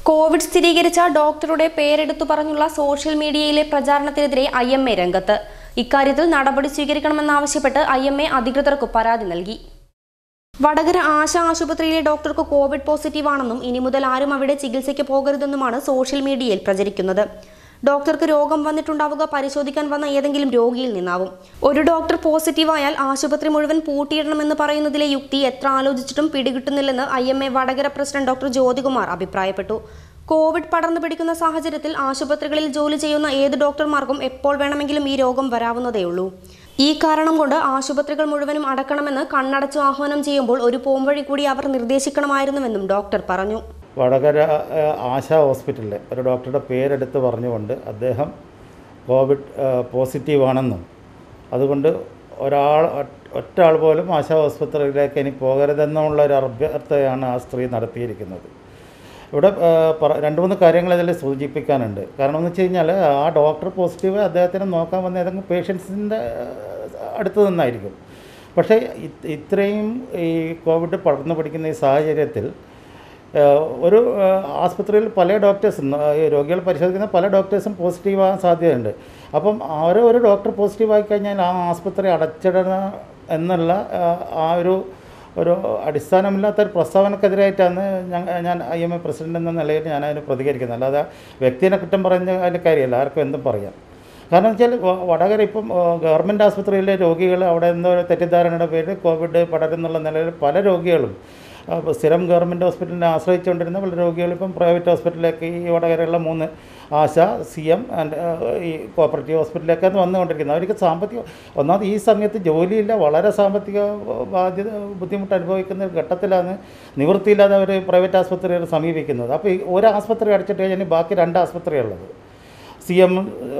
Covid സ്ഥിരീകരിച്ച ഡോക്ടറുടെ പേരെടുത്തു പറഞ്ഞുള്ള സോഷ്യൽ മീഡിയയിലെ പ്രചാരണത്തിനെതിരെ ഐ എം എ രംഗത്ത് ഇക്കാര്യത്തിൽ നടപടി സ്വീകരിക്കണമെന്നാവശ്യപ്പെട്ട് ഐ എം എ അധികൃതർക്ക് പരാതി നൽകി വടകര ആശ ആശുപത്രിയിലെ ഡോക്ടർക്ക് കോവിഡ് പോസിറ്റീവ് ആണെന്നും ഇനി മുതൽ ആരും അവിടെ ചികിത്സയ്ക്ക് പോകരുതെന്നുമാണ് സോഷ്യൽ മീഡിയയിൽ പ്രചരിക്കുന്നത് ഡോക്ടർക്ക് രോഗം വന്നിട്ടുണ്ടാവുക പരിശോധിക്കാൻ വന്ന ഏതെങ്കിലും രോഗിയിൽ നിന്നാവും ഒരു ഡോക്ടർ പോസിറ്റീവായാൽ ആശുപത്രി മുഴുവൻ പൂട്ടിയിടണമെന്ന് പറയുന്നതിലെ യുക്തി എത്ര ആലോചിച്ചിട്ടും പിടികിട്ടുന്നില്ലെന്ന് I M A Vadakara president doctor Jyothikumar അഭിപ്രായപ്പെട്ടു കോവിഡ് പടർന്നു പിടിക്കുന്ന സാഹചര്യത്തിൽ ആശുപത്രികളിൽ ജോലി ചെയ്യുന്ന ഏത് ഡോക്ടർമാർക്കും എപ്പോൾ വേണമെങ്കിലും ഈ രോഗം വരാവുന്നതേയുള്ളൂ ഈ കാരണം കൊണ്ട് ആശുപത്രികൾ മുഴുവനും അടക്കണമെന്ന് കണ്ണടച്ചു ആഹ്വാനം ചെയ്യുമ്പോൾ ഒരു പോംവഴി കൂടി അവർ നിർദ്ദേശിക്കണമായിരുന്നുവെന്നും ഡോക്ടർ പറഞ്ഞു വടകര ഏഹ്, ആശ ഹോസ്പിറ്റലിലെ ഒരു ഡോക്ടറുടെ പേരെടുത്ത് പറഞ്ഞുകൊണ്ട് അദ്ദേഹം കോവിഡ് ഏഹ്, പോസിറ്റീവാണെന്നും അതുകൊണ്ട് ഒരാൾ ഒറ്റ- ഒറ്റ ആൾ പോലും ആശ ആസ്പത്രിയിലേക്ക് ഇനി പോകരുതെന്നുള്ള ഒരു അഭ്യർത്ഥനയാണ് ആ സ്ത്രീ നടത്തിയിരിക്കുന്നത് ഇവിടെ ഏഹ്, പറ- രണ്ട് മൂന്ന് കാര്യങ്ങൾ ഇതിൽ സൂചിപ്പിക്കാനുണ്ട് കാരണം എന്ന് വെച്ച് കഴിഞ്ഞാൽ ആ ഡോക്ടർ പോസിറ്റീവ് അദ്ദേഹത്തിനെ നോക്കാൻ വന്ന ഏതെങ്കിലും പേഷ്യൻസിൻ്റെ അടുത്ത് നിന്നായിരിക്കും പക്ഷേ ഇത് ഇത്രയും ഈ കോവിഡ് പടർന്നു പിടിക്കുന്ന ഈ സാഹചര്യത്തിൽ ഏഹ് ഒരു ഏഹ് ആസ്പത്രിയിൽ പല ഡോക്ടേഴ്സും ഈ രോഗികൾ പരിശോധിക്കുന്ന പല ഡോക്ടേഴ്സും പോസിറ്റീവ് ആകാൻ സാധ്യതയുണ്ട് അപ്പം അവരെ ഒരു ഡോക്ടർ പോസിറ്റീവ് ആയി കഴിഞ്ഞാൽ ആ ആസ്പത്രി അടച്ചിടണം എന്നുള്ള ഏഹ് ആ ഒരു ഒരു അടിസ്ഥാനമില്ലാത്ത ഒരു പ്രസ്താവനക്കെതിരായിട്ടാണ് ഞങ്ങ ഞാൻ ഐ എം എ പ്രസിഡന്റ് എന്ന നിലയിൽ ഞാൻ അതിന് പ്രതികരിക്കുന്നത് അല്ലാതെ വ്യക്തിനെ കുറ്റം പറഞ്ഞ അതിൻ്റെ കാര്യമല്ല ആർക്കും എന്തും പറയാം കാരണം വെച്ചാൽ വ- വടകര ഇപ്പം ഗവൺമെൻറ് ആസ്പത്രിയിലെ രോഗികൾ അവിടെ എന്തോ ഒരു തെറ്റിദ്ധാരണയുടെ പേരിൽ കോവിഡ് പടരുന്നുള്ള നിലയിൽ പല രോഗികളും ആ, ഇപ്പം സ്ഥിരം ഗവൺമെൻറ് ഹോസ്പിറ്റലിനെ ആശ്രയിച്ചുകൊണ്ടിരുന്ന പല രോഗികളും ഇപ്പം പ്രൈവറ്റ് ഹോസ്പിറ്റലിലേക്ക് ഈ വടകരയുള്ള മൂന്ന് ആശ സി എം ആൻഡ് ഈ കോപ്പറേറ്റീവ് ഹോസ്പിറ്റലിലേക്കാണ് വന്നുകൊണ്ടിരിക്കുന്നത് അവർക്ക് സാമ്പത്തിക ഒന്നാമത് ഈ സമയത്ത് ജോലിയില്ല വളരെ സാമ്പത്തിക ബാധ്യത ബുദ്ധിമുട്ട് അനുഭവിക്കുന്ന ഒരു ഘട്ടത്തിലാണ് നിവൃത്തിയില്ലാതെ അവർ പ്രൈവറ്റ് ആസ്പത്രികൾ സമീപിക്കുന്നത് അപ്പോൾ ഈ ഒരു ആസ്പത്രി അടച്ചിട്ട് കഴിഞ്ഞാൽ ബാക്കി രണ്ട് ആസ്പത്രിയുള്ളത് സി എം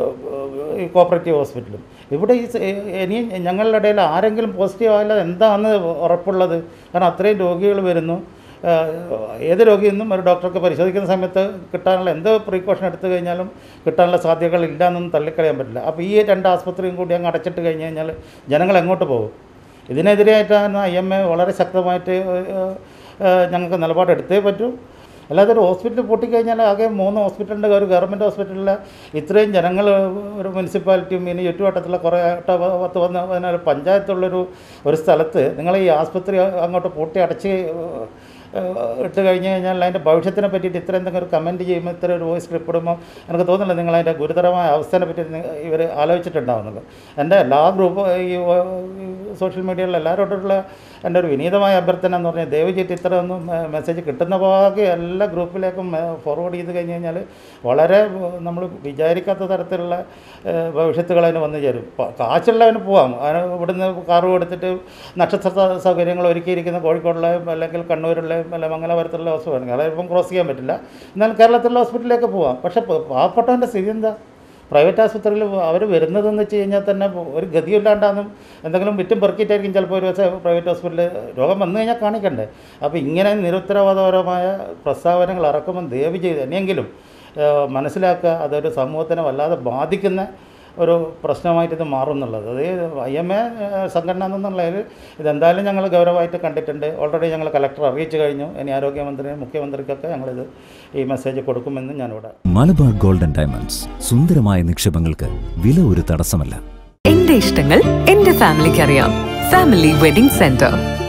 ഈ കോപ്പറേറ്റീവ് ഹോസ്പിറ്റലും ഇവിടെ ഈ സ- ഇനി ഞങ്ങളുടെ ഇടയിൽ ആരെങ്കിലും പോസിറ്റീവ് ആയാലും എന്താണെന്ന് ഉറപ്പുള്ളത് കാരണം അത്രയും രോഗികൾ വരുന്നു ഏഹ് ഏത് രോഗിയിൽ നിന്നും ഒരു ഡോക്ടർക്ക് പരിശോധിക്കുന്ന സമയത്ത് കിട്ടാനുള്ള എന്ത് പ്രീക്കോഷൻ എടുത്തു കഴിഞ്ഞാലും കിട്ടാനുള്ള സാധ്യതകൾ ഇല്ല എന്നൊന്നും തള്ളിക്കളയാൻ പറ്റില്ല അപ്പോൾ ഈ രണ്ട് ആസ്പത്രിയും കൂടി അങ്ങ് അടച്ചിട്ട് കഴിഞ്ഞ് കഴിഞ്ഞാൽ ജനങ്ങൾ എങ്ങോട്ട് പോകും ഇതിനെതിരായിട്ടാണ് ഐ എം എ വളരെ ശക്തമായിട്ട് ഏഹ്, ഏഹ്, ഞങ്ങൾക്ക് നിലപാടെടുത്തേ പറ്റൂ അല്ലാതെ ഒരു ഹോസ്പിറ്റൽ പൊട്ടിക്കഴിഞ്ഞാൽ ആകെ മൂന്ന് ഹോസ്പിറ്റലിൻ്റെ ഒരു ഗവൺമെൻറ് ഹോസ്പിറ്റലിൽ ഇത്രയും ജനങ്ങൾ ഒരു മുനിസിപ്പാലിറ്റിയും ഇനി ചുറ്റുവട്ടത്തുള്ള കുറേ എട്ടോ പത്ത് വന്ന പതിനാല് പഞ്ചായത്തുള്ളൊരു ഒരു സ്ഥലത്ത് നിങ്ങൾ ഈ ആസ്പത്രി അങ്ങോട്ട് പൂട്ടി അടച്ച് ഏഹ്, ഇട്ട് കഴിഞ്ഞ് കഴിഞ്ഞാൽ അതിൻ്റെ ഭവിഷ്യത്തിനെ പറ്റിയിട്ട് ഇത്ര എന്തെങ്കിലും ഒരു കമൻറ്റ് ചെയ്യുമ്പോൾ ഇത്ര ഒരു വോയിസ് ക്ലിപ്പ് ഇടുമ്പോൾ എനിക്ക് തോന്നുന്നില്ല നിങ്ങൾ അതിൻ്റെ ഗുരുതരമായ അവസ്ഥയെ പറ്റി ഇവർ ആലോചിച്ചിട്ടുണ്ടാവുന്നത് എൻ്റെ എല്ലാ ഗ്രൂപ്പ് ഈ സോഷ്യൽ മീഡിയയിൽ എല്ലാവരോടുള്ള എൻ്റെ ഒരു വിനീതമായ അഭ്യർത്ഥന എന്ന് പറഞ്ഞാൽ ദയവ് ചെയ്തിട്ട് ഇത്ര ഒന്നും മെസ്സേജ് കിട്ടുന്ന ഭാഗം എല്ലാ ഗ്രൂപ്പിലേക്കും ഫോർവേഡ് ചെയ്ത് കഴിഞ്ഞ് കഴിഞ്ഞാൽ വളരെ നമ്മൾ വിചാരിക്കാത്ത തരത്തിലുള്ള ഏഹ്, ഭവിഷ്യത്തുകൾ അതിന് വന്നു ചേരും പ- കാശുള്ളവന് പോവാം അതിന് ഇവിടുന്ന് കാറ് കൊടുത്തിട്ട് നക്ഷത്ര സ- സൗകര്യങ്ങൾ ഒരുക്കിയിരിക്കുന്ന കോഴിക്കോടുള്ള അല്ലെങ്കിൽ കണ്ണൂരുള്ള അല്ല മംഗലാപുരത്തുള്ള ഹോസ്പിറ്റൽ അതിപ്പം ക്രോസ് ചെയ്യാൻ പറ്റില്ല എന്നാൽ കേരളത്തിലുള്ള ഹോസ്പിറ്റലിലേക്ക് പോവാം പക്ഷേ പ- പാവപ്പെട്ടവൻ്റെ സ്ഥിതി എന്താ പ്രൈവറ്റ് ആശുപത്രിയിൽ അവർ വരുന്നതെന്ന് വെച്ച് കഴിഞ്ഞാൽ തന്നെ ഒരു ഗതിയില്ലാണ്ടാന്നും എന്തെങ്കിലും വിറ്റും പെറുക്കിയിട്ടായിരിക്കും ചിലപ്പോൾ ഒരു ദിവസം പ്രൈവറ്റ് ഹോസ്പിറ്റലിൽ രോഗം വന്നു കഴിഞ്ഞാൽ കാണിക്കണ്ടേ അപ്പോൾ ഇങ്ങനെ നിരുത്തരവാദപരമായ പ്രസ്താവനകൾ ഇറക്കുമ്പോൾ ദയവ് ചെയ്ത് എന്നെങ്കിലും ഏഹ്, മനസ്സിലാക്കുക അതൊരു സമൂഹത്തിനെ വല്ലാതെ ബാധിക്കുന്ന ഒരു പ്രശ്നമായിട്ട് ഇത് മാറും എന്നുള്ളത് അത് ഐ എം എ സംഘടന എന്നുള്ളതിൽ ഇതെന്തായാലും ഞങ്ങൾ ഗൗരവമായിട്ട് കണ്ടിട്ടുണ്ട് ഓൾറെഡി ഞങ്ങൾ കലക്ടർ അറിയിച്ചു കഴിഞ്ഞു ഇനി ആരോഗ്യമന്ത്രിയും മുഖ്യമന്ത്രിക്കൊക്കെ ഞങ്ങളിത് ഈ മെസ്സേജ് കൊടുക്കുമെന്ന് ഞാനിവിടെ മലബാർ ഗോൾഡൻ ഡയമണ്ട്സ് സുന്ദരമായ നിക്ഷേപങ്ങൾക്ക് വില ഒരു തടസ്സമല്ല എന്റെ ഇഷ്ടങ്ങൾ എന്റെ ഫാമിലിക്ക് അറിയാം ഫാമിലി വെഡിംഗ് സെന്റർ